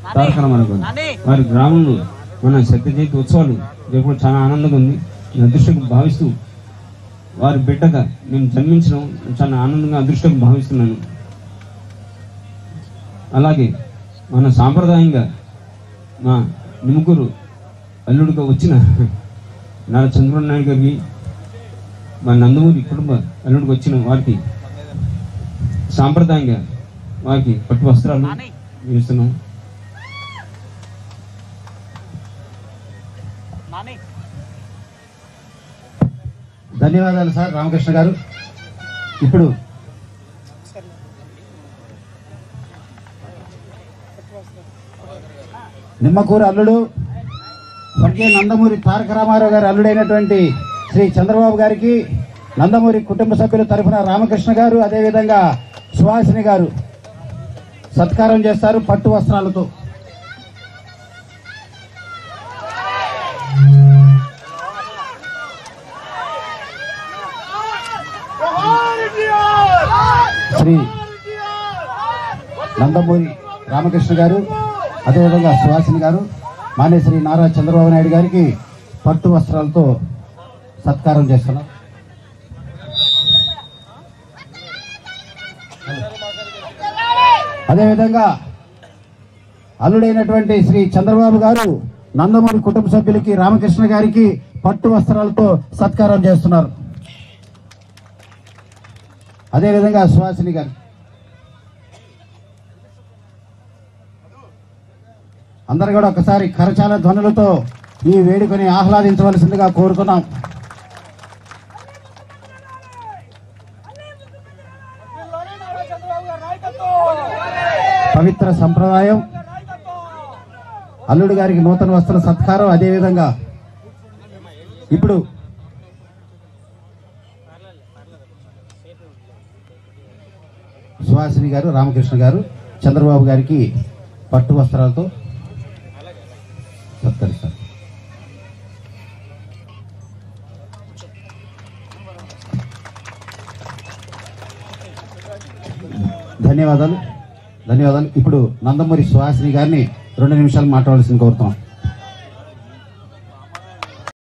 తారక రామారావు గారు వారి గ్రామంలో మన సత్య జయంతి ఉత్సవాలు జరుపుకోవడం చాలా ఆనందంగా ఉంది నేను అదృష్టంగా భావిస్తూ వారి బిడ్డగా నేను జన్మించడం చాలా ఆనందంగా అదృష్టంగా భావిస్తున్నాను అలాగే మన సాంప్రదాయంగా మా నిముకూరు అల్లుడిగా వచ్చిన నారా చంద్రబాబు నాయుడు గారికి మా నందమూరి కుటుంబ అల్లుడికి వచ్చిన వారికి సాంప్రదాయంగా వారికి పట్టు వస్త్రాలు ఇస్తున్నాం ధన్యవాదాలు సార్ రామకృష్ణ గారు ఇప్పుడు నిమ్మకూరు అల్లుడు స్వర్గీయ నందమూరి తారక రామారావు గారి అల్లుడైనటువంటి శ్రీ చంద్రబాబు గారికి నందమూరి కుటుంబ సభ్యుల తరఫున రామకృష్ణ గారు అదేవిధంగా సుహాసిని గారు సత్కారం చేస్తారు పట్టు వస్త్రాలతో శ్రీ నందమూరి రామకృష్ణ గారు అదేవిధంగా సుహాసిని గారు మానేశ్రీ నారా చంద్రబాబు నాయుడు గారికి పట్టు వస్త్రాలతో సత్కారం చేస్తున్నాం అదేవిధంగా అల్లుడైనటువంటి శ్రీ చంద్రబాబు గారు నందమూరి కుటుంబ సభ్యులకి రామకృష్ణ గారికి పట్టు వస్త్రాలతో సత్కారం చేస్తున్నారు అదేవిధంగా సుహాసిని గారు అందరు కూడా ఒకసారి కరచాల ధ్వనులతో ఈ వేడుకని ఆహ్లాదించవలసిందిగా కోరుతున్నాం పవిత్ర సంప్రదాయం అల్లుడు గారికి నూతన వస్త్ర సత్కారం అదేవిధంగా ఇప్పుడు సుహాసిని గారు రామకృష్ణ గారు చంద్రబాబు గారికి పట్టు వస్త్రాలతో సత్కరిస్తారు ధన్యవాదాలు ధన్యవాదాలు ఇప్పుడు నందమూరి సుహాసిని గారిని రెండు నిమిషాలు మాట్లాడాల్సింది కోరుతాం